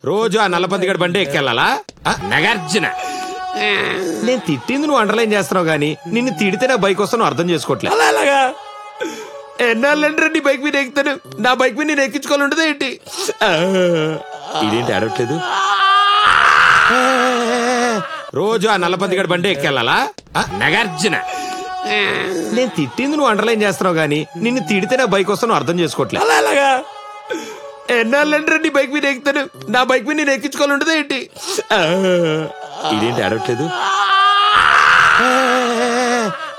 రోజు ఆ నల్లపతి గడి బండి ఎక్కెళ్ళాలా ఆ, నగార్జున నేను తిట్టింది నువ్వు అండర్లైన్ చేస్తున్నావు గానీ నిన్ను తిడితే నా బైక్ వస్తాను అర్థం చేసుకోవట్లేదు అలా అలాగా ఎన్నాళ్ళంటే నీ బైక్ మీద ఎక్కుతాను నా బైక్ మీద నేను ఎక్కించుకోవాలి ఉండదు ఏంటి ఆ, ఇదేంటి అడగట్లేదు రోజు ఆ నల్లపతి గడి బండి ఎక్కెళ్ళాలా ఆ, నగార్జున నేను తిట్టింది నువ్వు అండర్లైన్ చేస్తున్నావు గానీ నిన్ను తిడితే నా బైక్ వస్తాను అర్థం చేసుకోవట్లేదు అలా అలాగా ఎన్నాళ్ళంటే నీ బైక్ మీద ఎక్కుతాను నా బైక్ మీద నేను ఎక్కించుకోవాలి ఉండదు ఏంటి ఆ, ఇదేంటి అడగట్లేదు